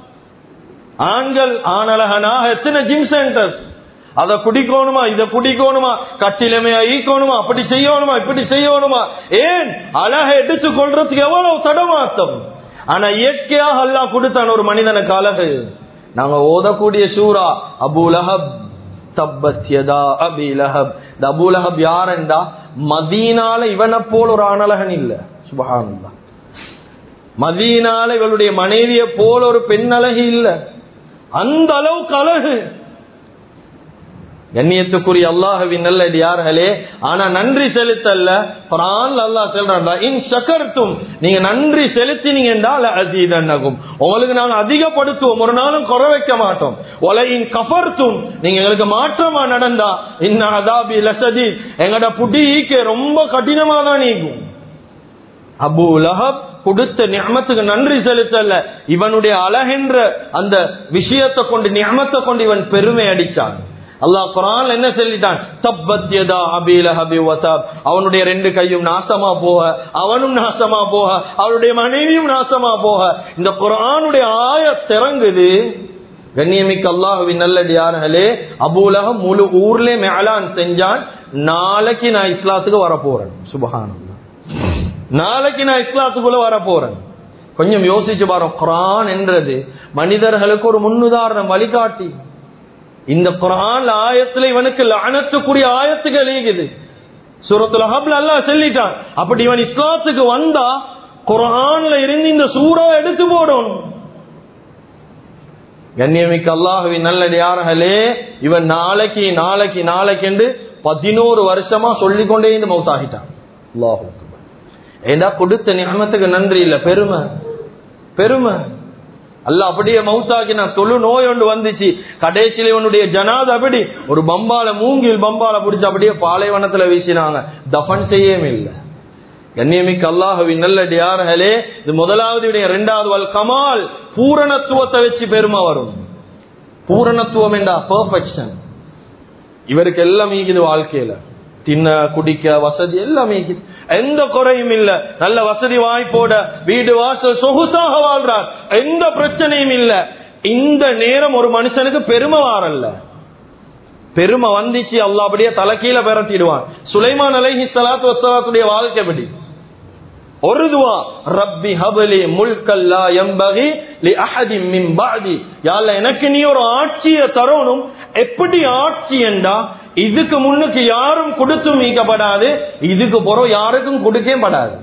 ஆண்கள் ஆணழகனாக எத்தனை ஜிம் சென்டர்ஸ் அதை குடிக்கணுமா இதை குடிக்கணுமா கட்டிலமையா ஈக்கணுமா அப்படி செய்யணுமா இப்படி செய்யணுமா ஏன் அழகை எடுத்து கொள்றதுக்கு எவ்வளவு தடமாத்தம் ஆனா இயற்கையாக அல்லாஹ் கொடுத்தான் ஒரு மனிதனுக்கு அழகு நாங்க ஓதக்கூடிய சூரா அபு லஹப் தப்பத் யதா அபி லஹப் இந்த அபு லஹப் யாருண்டா மதீனால இவனை போல் ஒரு ஆணழகன் இல்ல சுபஹானல்லா மதீனால இவளுடைய மனைவிய போல ஒரு பெண் அழகு இல்ல அந்த அளவுக்கு அழகு கண்ணியத்துக்குரிய அல்லாஹுவின் நல்லடியார்களே ஆனா நன்றி செலுத்தல்ல குரான் அல்லாஹ் சொல்றான் இன் சக்கர்த்தும் நீங்க நன்றி செலுத்தினீங்க என்றால் அசீதன்னகும் உங்களுக்கு நாங்க அதிகப்படுத்துவோம் ஒரு நாளும் குறை வைக்க மாட்டோம் ஒலையின் கஃபர்த்தும் நீங்க எங்களுக்கு மாற்றமா நடந்தா இன்ன அதாபி லசதி எங்கட புடி ஈக்க ரொம்ப கடினமா தான் நீக்கும் அபு லஹப் கொடுத்த நியமத்துக்கு நன்றி செலுத்தல்ல இவனுடைய அழகென்ற அந்த விஷயத்தை கொண்டு நியமத்தை கொண்டு இவன் பெருமை அடிச்சான் அல்லாஹ் குரான் என்ன சொல்லிட்டான் தப்பத் யதா அபீல ஹபி வசாப் அவனுடைய ரெண்டு கையும் நாசமா போக அவனும் நாசமா போக அவருடைய மனைவியும் நாசமா போக இந்த குரானுடைய ஆய திறங்குது கண்ணியமிக்க அல்லாஹுவின் நல்லடியார்களே அபூலகம் முழு ஊர்ல மேலான் செஞ்சான் நாளைக்கு நான் இஸ்லாத்துக்கு வரப்போறேன் சுபஹானம் நாளைக்கு நான் இஸ்லாத்துக்குள்ள வர போறேன் கொஞ்சம் யோசிச்சு பாரு குரான் என்றது மனிதர்களுக்கு ஒரு முன்னுதாரணம் வழிகாட்டி இந்த குரான் ஆயத்துல இவனுக்கு லானத்துக்குரிய ஆயத்துகள் இருக்குது சூரத்துல ஹப்ல அல்லாஹ் சொல்லிட்டான் அப்படி இவன் இஸ்லாத்துக்கு வந்தா குரான்ல இருந்து இந்த சூறா எடுத்து போடும் கண்ணியமிக்க அல்லாஹுவின் நல்லடியார்களே இவன் நாளைக்கு நாளைக்கு நாளைக்கு என்று பதினோரு வருஷமா சொல்லிக்கொண்டே இந்த மௌத்தாகிட்டான் அல்லாஹு ஏண்டா கொடுத்த நியமத்துக்கு நன்றி இல்ல பெருமை பெருமை அல்ல அப்படியே மவுத்தாக்கினா தொழு நோய் ஒன்று வந்துச்சு கடைசியில இவனுடைய ஜனாத அப்படி ஒரு பம்பால மூங்கில் பம்பால பிடிச்சு அப்படியே பாலைவனத்துல வீசினாங்க தஃபன் செய்யவே இல்லை கண்ணியமிக்க அல்லாஹுவின் நல்லடியார்களே இது முதலாவது விடயம் இரண்டாவது வல் கமால் பூரணத்துவத்தை வச்சு பெருமை வரும் பூரணத்துவம் என்றா பெர்ஃபெக்ஷன் இவருக்கு எல்லாம் மீக்குது வாழ்க்கையில தின்ன குடிக்க வசதி எல்லாம் மீக்குது எந்த குறையும் இல்ல நல்ல வசதி வாய்ப்போட வீடு வாசல் சொகுசாக வாழ்றார் எந்த பிரச்சனையும் இல்ல இந்த நேரம் ஒரு மனுஷனுக்கு பெருமை வாரல்ல பெருமை வந்துச்சு அல்லா அப்படியே தலைக்கீழ பெறத்திடுவான் சுலைமான் அலைஹி ஸலாத்து வஸ்ஸலாத்துடைய வாழ்க்கைப்படி ஒரு துவா ரப்பி ஹபலி முல்கல்லா எம்பகி லி அஹதின் மின் பாதி யாழ்ல எனக்கு நீ ஒரு ஆட்சியை தரணும் எப்படி ஆட்சி என்றா இதுக்கு முன்னுக்கு யாரும் கொடுத்து மீக்கப்படாது இதுக்கு பிறகு யாருக்கும் கொடுக்கவே படாது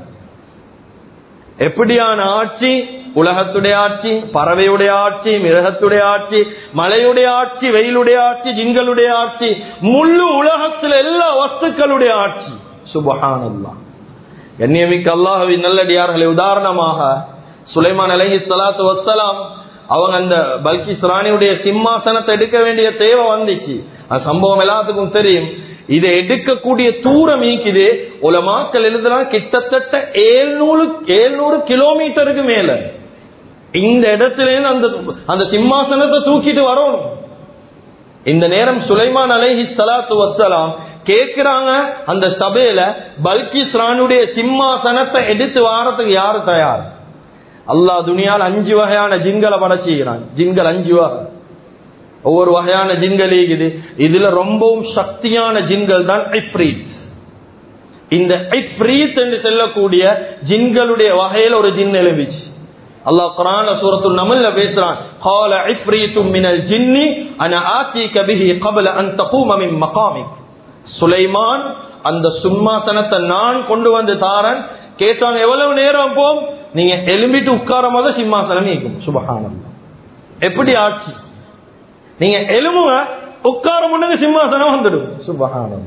எப்படியான ஆட்சி உலகத்துடைய ஆட்சி பறவையுடைய ஆட்சி மிருகத்துடைய ஆட்சி மலையுடைய ஆட்சி வெயிலுடைய ஆட்சி ஜின்களுடைய ஆட்சி முழு உலகத்தில் எல்லா வஸ்துக்களுடைய ஆட்சி சுபஹானல்லா கண்ணியமிக்க அல்லாஹுவின் நல்லடியார்களை உதாரணமாக சுலைமான் அலஹி சலாத்து வசலாம் அவங்க அந்த பல்கிஸ் ராணியுடைய சிம்மாசனத்தை எடுக்க வேண்டிய தேவை வந்துச்சு அந்த சம்பவம் எல்லாத்துக்கும் தெரியும் இதை எடுக்கக்கூடிய தூரம் ஈக்குது உலமாக்கள் எழுதுறாங்க கிட்டத்தட்ட ஏழ்நூறு ஏழ்நூறு கிலோமீட்டருக்கு மேல இந்த இடத்துல இருந்து அந்த அந்த சிம்மாசனத்தை தூக்கிட்டு வரணும் இந்த நேரம் சுலைமான் அலைஹி சலாத்து வசலாம் கேக்குறாங்க அந்த சபையில பல்கிஸ் ராணுடைய சிம்மாசனத்தை எடுத்து வாரத்துக்கு யாரு தயார் அல்லாஹ் துணியால் அஞ்சு வகையான ஜின்களை படைச்சுக்கிறான் ஜின்கள் அஞ்சு வகை ஒவ்வொரு வகையான ஜின்கள் இருக்குது இதுல ரொம்பவும் சக்தியான ஜின்கள் தான் ஐப்ரீத் இந்த ஐப்ரீத் என்று செல்லக்கூடிய ஜின்களுடைய வகையில ஒரு ஜின் எழும்பிச்சு அல்லாஹ் குரான சூரத்துல் நமல்ல பேசுறான் قال عفريت من الجن انا اتيك به قبل ان تقوم من مقامك சுலைமான் அந்த சிம்மாசனத்தை நான் கொண்டு வந்து தாரன் கேட்டாங்க எவ்வளவு நேரம் போம் நீங்க எலும்பிட்டு உட்கார போது சிம்மாசனம் நீக்கும் சுபகானம் எப்படி ஆட்சி நீங்க எலும்புங்க உட்கார முன்னுக்கு சிம்மாசனம் வந்துடும் சுபகானம்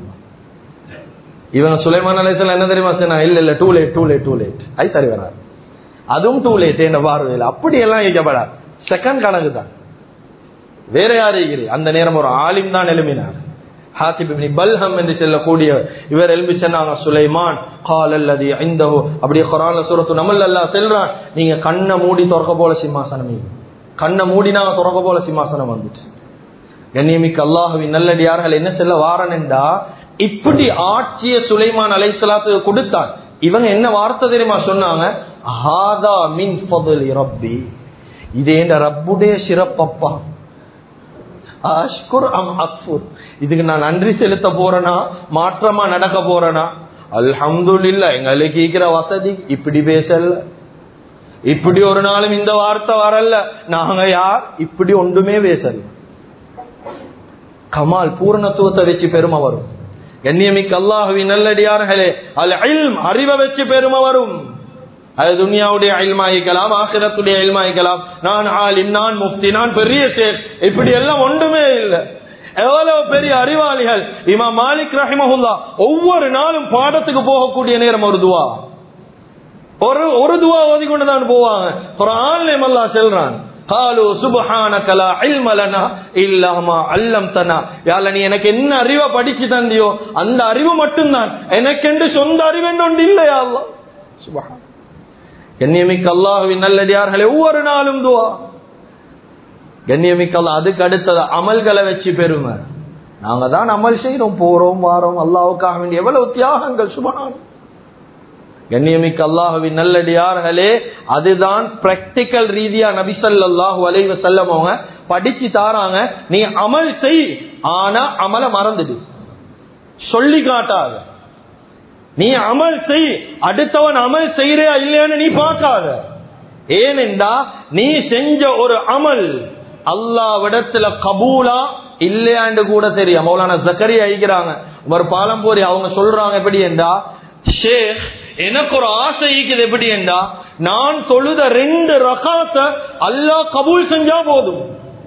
இவன் சுலைமான் அலைசல் என்ன தெரியுமா சொன்னா இல்ல இல்ல too late too late too late ஐ சரி வராது அதுவும் டூ லேட் என்ன பார்வையில் அப்படி எல்லாம் இயக்கப்படாது செகண்ட் கணக்கு தான் வேற யாரு அந்த நேரம் ஒரு ஆலிம் தான் எழுப்பினார் ஹாத்திப் இப்னி பல்ஹம் என்று சொல்லக்கூடிய இவர் எழுப்பி சொன்னாங்க சுலைமான் கால் அல்லது ஐந்தஹோ அப்படியே குரான்ல சூரத்து நம்மள் அல்லாஹ் செல்றான் நீங்க கண்ணை மூடி திறக்க போல சிம்மாசனம் இது. கண்ணை மூடினாங்க திறக்க போல சிம்மாசனம் வந்துச்சு கண்ணியமிக்கு அல்லாஹுவின் நல்லடியார்கள் என்ன செல்ல வாரனெண்டா இப்படி ஆட்சிய சுலைமான் அலைசலாத்து கொடுத்தான் இவங்க என்ன வார்த்தை தெரியுமா சொன்னாங்க ஹாதா மின் ஃபதுலி ரப்பி இது என்ற ரப்புடைய சிறப்பப்பா அஷ்குர் அம் அக்ஃபுர் இதுக்கு நான் நன்றி செலுத்த போறேனா மாற்றமா நடக்க போறேனா அல்ஹம்துலில்லா எங்களுக்கு இருக்கிற வசதி இப்படி பேசல இப்படி ஒரு நாளும் இந்த வார்த்தை வரல நாங்க யார் இப்படி ஒன்றுமே பேசல கமால் பூரணத்துவத்தை வச்சு பெருமை வரும் கண்ணியமிக்க அல்லாஹுவின் நல்லடியார்களே அல் இல்ம் அறிவை வச்சு பெருமை வரும் அது துனியாவுடைய அயல்மாயிக்கலாம் ஆசிரத்துடைய அயல்மாயிக்கலாம் நான் ஆலிம் நான் முஃப்தி நான் பெரிய ஷேக் இப்படி எல்லாம் ஒன்றுமே இல்லை எவ்வளவு பெரிய அறிவாளிகள் இமா மாலிக் ரஹிமஹுல்லா ஒவ்வொரு நாளும் பாடத்துக்கு போகக்கூடிய நேரம் ஒரு துவா ஒரு ஒரு துவா ஓதி கொண்டு தான் போவாங்க குரான்லயும் அல்லாஹ் செல்றான் قالوا سبحانك لا علم لنا الا ما علمتنا யால நீ எனக்கு என்ன அறிவை படிச்சு தந்தியோ அந்த அறிவு மட்டும்தான் எனக்கென்று சொந்த அறிவு என்று ஒன்று இல்லையா அல்லாஹ் சுபஹான் கண்ணியமிக்க அல்லாஹுவின் நல்லடியார்களே ஒவ்வொரு நாளும் துவா கண்ணியமிக்க அல்லாஹ் அதுக்கு அடுத்தது அமல்களை வச்சு பெருமை நாங்க தான் அமல் செய்யறோம் போறோம் வாரோம் அல்லாவுக்காக வேண்டிய எவ்வளவு தியாகங்கள் சுபஹான் கண்ணியமிக்க அல்லாஹுவின் நல்லடியார்களே அதுதான் பிராக்டிக்கல் ரீதியா நபிசல்லாஹு அலைவ செல்லம் அவங்க படிச்சு தாராங்க நீ அமல் செய் ஆனா அமல மறந்துடு சொல்லி காட்டாத நீ அமல் செய் அடுத்தவன் அமல் செய்யறியா இல்லையான்னு நீ பார்க்காத ஏனென்றா நீ செஞ்ச ஒரு அமல் அல்லாவிடத்துல கபூலா இல்லையாண்டு கூட தெரியும் மௌலான ஜக்கரி அழிக்கிறாங்க ஒரு பாலம் போரி அவங்க சொல்றாங்க எப்படி என்றா ஷேக் எனக்கு ஒரு ஆசை இருக்குது எப்படி என்றா நான் தொழுத ரெண்டு ரகாத்த அல்லாஹ் கபூல் செஞ்சா போதும்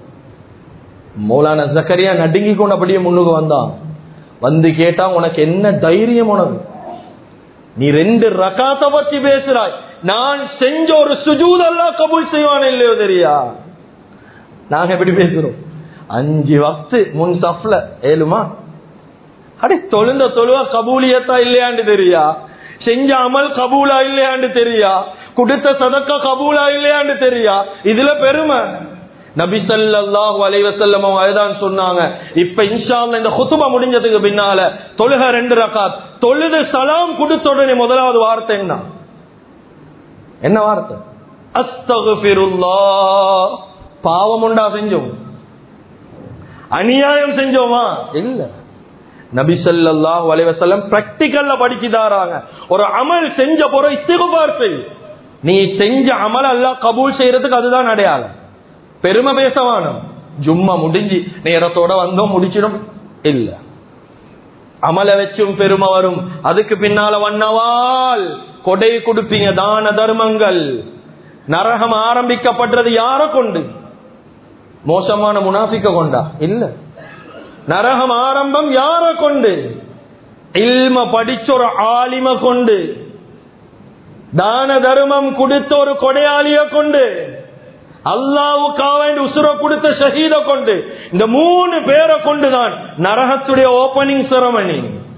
மௌலான ஜக்கரியா நடுங்கி கொண்டு அப்படியே முன்னுக்கு வந்தான் வந்து கேட்டா உனக்கு என்ன தைரியம் உனக்கு நீ ரெண்டு ரகாத்த பத்தி பேசுறாய் நான் செஞ்ச ஒரு சுஜூத் அல்லாஹ் கபூல் செய்வான் இல்லையோ தெரியா நாங்க எப்படி பேசுறோம் அஞ்சு வக்து முன் சஃப்ல ஏழுமா அடே தொழுந்த தொழுவா கபூலியத்தா இல்லையான்னு தெரியா செஞ்ச அமல் கபூலா இல்லையான்னு தெரியா கொடுத்த சதக்கா கபூலா இல்லையான்னு தெரியா இதுல பெருமை நபி ஸல்லல்லாஹு அலைஹி வஸல்லம் அதுதான் சொன்னாங்க இப்ப இன்ஷா அல்லாஹ் இந்த குத்துபா முடிஞ்சதுக்கு பின்னால தொழுக ரெண்டு ரகாத் தொழுது சலாம் கொடுத்த உடனே முதலாவது வார்த்தை என்ன என்ன வார்த்தை அஸ்தகுஃபிருல்லாஹ் பாவம் உண்டா செஞ்சோம் அநியாயம் செஞ்சோமா இல்ல நபி ஸல்லல்லாஹு அலைஹி வஸல்லம் பிராக்டிகல்ல படிச்சுதாராங்க ஒரு அமல் செஞ்ச போற இஸ்திகுபார் செய் நீ செஞ்ச அமல் அல்லாஹ் கபூல் செய்யறதுக்கு அதுதான் அடையாளம் பெருமை பேசவானம் ஜும்மா முடிஞ்சு நேரத்தோட வந்தோம் முடிச்சிடும் இல்ல அமல வச்சும் பெருமை வரும் அதுக்கு பின்னால வண்ணவால் கொடை கொடுப்பீங்க தான தர்மங்கள் நரகம் ஆரம்பிக்கப்படுறது யார கொண்டு மோசமான முனாஃபிக்க கொண்டா இல்ல நரகம் ஆரம்பம் யார கொண்டு இல்ம படிச்ச ஒரு ஆலிம கொண்டு தான தர்மம் கொடுத்த ஒரு கொடையாளிய கொண்டு அல்லாவுக்காக வேண்டி உசுர கொடுத்த ஷஹீத கொண்டு இந்த மூணு பேரை கொண்டுதான் நரகத்துடைய ஓபனிங் செரமனி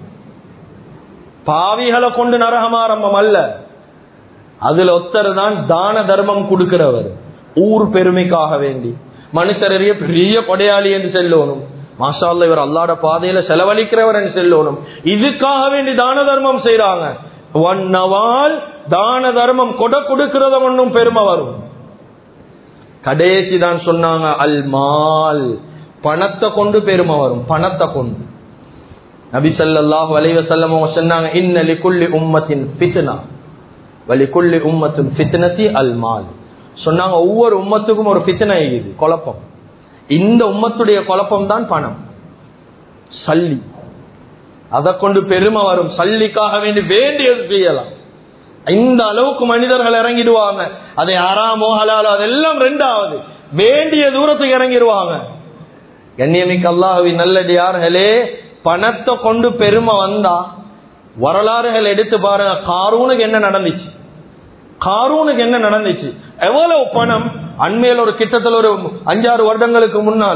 பாவிகளை கொண்டு நரகம் ஆரம்பம் அல்ல அதுல ஒத்தர் தான் தான தர்மம் கொடுக்கிறவர் ஊர் பெருமைக்காக வேண்டி மனுஷரைய பெரிய கொடையாளி என்று செல்லணும் மாஷா அல்லாஹ் இவர் அல்லாட பாதையில செலவழிக்கிறவர் என்று செல்லணும் இதுக்காக வேண்டி தான தர்மம் செய்யறாங்க ஒன்னவால் தான தர்மம் கொடை கொடுக்கிறத ஒன்றும் பெருமை வரும் கடைசி தான் சொன்னாங்க அல் மால் பணத்தை கொண்டு பெருமை வரும் பணத்தை கொண்டு நபி ஸல்லல்லாஹு அலைஹி வஸல்லம் அவங்க சொன்னாங்க இன்ன லிகுல்லி உம்மத்தின் ஃபித்னா வலிகுல்லி உம்மத்தின் ஃபித்னதி அல் மால் சொன்னாங்க ஒவ்வொரு உம்மத்துக்கும் ஒரு ஃபித்னா இது குழப்பம் இந்த உம்மத்துடைய குழப்பம் தான் பணம் சல்லி அதை கொண்டு பெருமை வரும் சல்லிக்காக வேண்டி வேண்டியது செய்யலாம் இந்த அளவுக்கு மனிதர்கள் இறங்கிடுவாங்க அதை அறாமோ ஹலாலோ அதெல்லாம் ரெண்டாவது வேண்டிய தூரத்துக்கு இறங்கிடுவாங்க கண்ணியமிக்க அல்லாஹுவின் நல்லடியார்களே பணத்தை கொண்டு பெருமை வந்தா வரலாறுகள் எடுத்து பாருங்க காரூனுக்கு என்ன நடந்துச்சு காரூனுக்கு என்ன நடந்துச்சு எவ்வளவு பணம் அண்மையில் ஒரு கிட்டத்தில் ஒரு அஞ்சாறு வருடங்களுக்கு முன்னால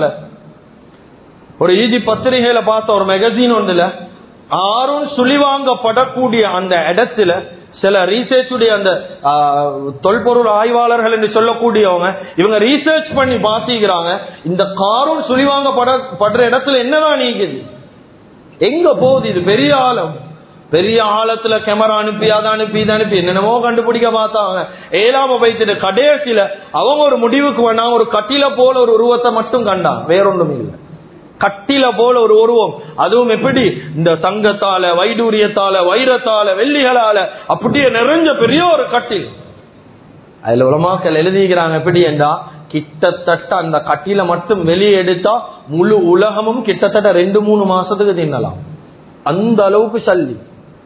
ஒரு ஈஜி பத்திரிகையில பார்த்த ஒரு மெகசின் ஒன்றுல ஆறும் சுழிவாங்கப்படக்கூடிய அந்த இடத்துல சில ரீசர்ச்சுடைய அந்த ஆ, தொல்பொருள் ஆய்வாளர்கள் என்று சொல்லக்கூடியவங்க இவங்க ரீசர்ச் பண்ணி பாத்திக்கிறாங்க இந்த காரும் சுழிவாங்கப்பட படுற இடத்துல என்னதான் நீக்குது எங்க போகுது இது பெரிய ஆழம் பெரிய ஆழத்துல கேமரா அனுப்பி அதை அனுப்பி இதை அனுப்பி என்னென்னமோ கண்டுபிடிக்க பார்த்தாங்க ஏழாம வைத்துட்டு கடைசியில அவங்க ஒரு முடிவுக்கு வேணா ஒரு கட்டில போல ஒரு உருவத்தை மட்டும் கண்டான் வேறொன்றும் இல்லை கட்டில போல ஒரு உருவம் அதுவும் எப்படி இந்த தங்கத்தால வைடூரியத்தால வைரத்தால வெள்ளிகளால அப்படியே நிறைஞ்ச பெரிய ஒரு கட்டில் அதுல உலமாக்கள் எழுதிக்கிறாங்க எப்படி என்றா கிட்டத்தட்ட அந்த கட்டில மட்டும் வெளியே எடுத்தா முழு உலகமும் கிட்டத்தட்ட ரெண்டு மூணு மாசத்துக்கு தின்னலாம் அந்த அளவுக்கு சல்லி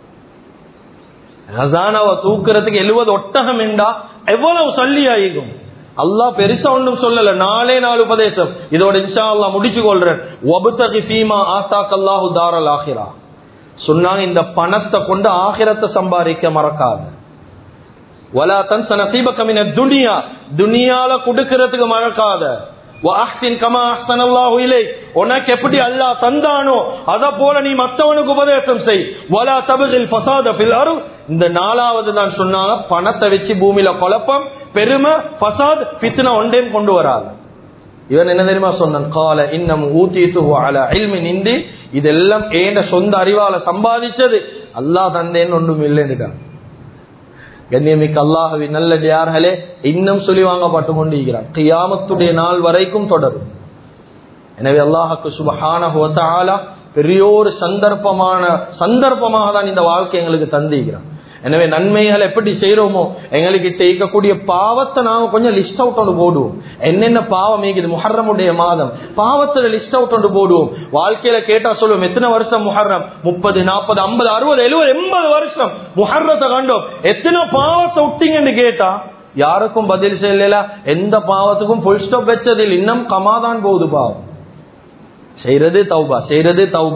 ரசானாவை தூக்குறதுக்கு எழுபது ஒட்டகம் என்றா எவ்வளவு சல்லி ஆயிக்கும் அல்லாஹ் பெருசா ஒன்றும் சொல்லல நாலே நாலு உபதேசம் இதோட இன்ஷா அல்லாஹ் முடிச்சு கொள்றேன் ஒபுத்தகி ஃபீமா ஆத்தாக் அல்லாஹு தாரல் ஆஹிரா சொன்னாங்க இந்த பணத்தை கொண்டு ஆகிரத்தை சம்பாதிக்க மறக்காது வலா தன்ச நசீபக மின துனியா துனியால கொடுக்கிறதுக்கு மறக்காத வஅஹ்சின் கமா அஹ்ஸனல்லாஹு இலைக் உனக்கு எப்படி அல்லாஹ் தந்தானோ அத போல நீ மத்தவனுக்கு உபதேசம் செய் வலா தபகில் ஃபசாத ஃபில் அர்த் இந்த நாலாவது தான் சொன்னாங்க பணத்தை வச்சு பூமியில குழப்பம் பெருமை ஃபசாத் ஃபித்னா ஒன்றையும் கொண்டு வராது இவன் என்ன தெரியுமா சொன்னான் கால இன்னம் ஊத்திட்டு அல இல்மி நின்று இதெல்லாம் ஏண்ட சொந்த அறிவால சம்பாதிச்சது அல்லாஹ் தந்தேன்னு ஒன்றும் இல்லைன்னுட்டான் கண்ணியமிக்க அல்லாஹுவின் நல்லடியார்களே இன்னும் சொல்லி வாங்கப்பட்டு கொண்டிருக்கிறான் கியாமத்துடைய நாள் வரைக்கும் தொடரும் எனவே அல்லாஹுக்கு சுபஹான பெரிய ஒரு சந்தர்ப்பமான சந்தர்ப்பமாக தான் இந்த வாழ்க்கை எங்களுக்கு தந்திக்கிறான் எனவே நன்மைகள் எப்படி செய்யறோமோ எங்களுக்கு இருக்கக்கூடிய பாவத்தை நாங்க கொஞ்சம் லிஸ்ட் அவுட் ஒன்று போடுவோம் என்னென்ன பாவம் இது முஹர்ரமுடைய மாதம் பாவத்துல லிஸ்ட் அவுட் ஒன்று போடுவோம் வாழ்க்கையில கேட்டா சொல்லுவோம் எத்தனை வருஷம் முஹர்ரம் முப்பது நாற்பது ஐம்பது அறுபது எழுபது எண்பது வருஷம் முஹர்ரத்தை கண்டோம் எத்தனை பாவத்தை விட்டீங்கன்னு கேட்டா யாருக்கும் பதில் செய்யல எந்த பாவத்துக்கும் ஃபுல் ஸ்டாப் வச்சதில் இன்னும் கமாதான் போகுது பாவம் செய்யறது தௌபா செய்யறது தௌபா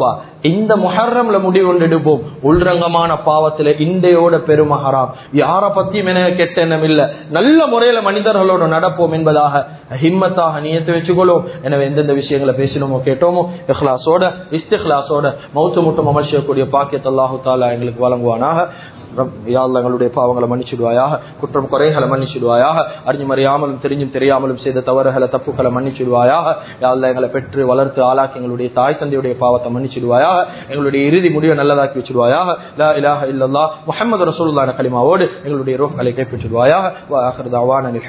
இந்த முஹர்ரம்ல முடிவு கொண்டு எடுப்போம் உள்ரங்கமான பாவத்துல இண்டையோட பெருமஹராம் யார பத்தியும் எனக்கு கெட்ட எண்ணம் இல்ல நல்ல முறையில மனிதர்களோட நடப்போம் என்பதாக ஹிம்மத்தாக நியத்து வச்சுக்கொள்ளும் எனவே எந்தெந்த விஷயங்களை பேசினோமோ கேட்டோமோ இஹ்லாசோட இஸ்திஹ்லாசோட மௌத்து முட்டும் அமல் செய்யக்கூடிய பாக்கியத்தை அல்லாஹு தாலா எங்களுக்கு வழங்குவானாக யாழ்ல எங்களுடைய பாவங்களை மன்னிச்சிடுவாயாக குற்றம் குறைகளை மன்னிச்சிடுவாயாக அறிஞ்சு மறியாமலும் தெரிஞ்சும் தெரியாமலும் செய்த தவறுகளை தப்புகளை மன்னிச்சிடுவாயாக யாழ்ல எங்களை பெற்று வளர்த்து ஆளாக்கி எங்களுடைய தாய் தந்தையுடைய பாவத்தை மன்னிச்சிடுவாயாக எங்களுடைய இறுதி முடிவை நல்லதாக்கி வச்சிடுவாயாக லா இலாஹ இல்லல்லா முஹம்மது ரசூலுல்லாஹி கலிமாவோடு எங்களுடைய ரோஹ்களை கைப்பற்றிடுவாயாக வா ஆஹிரு தஅவானா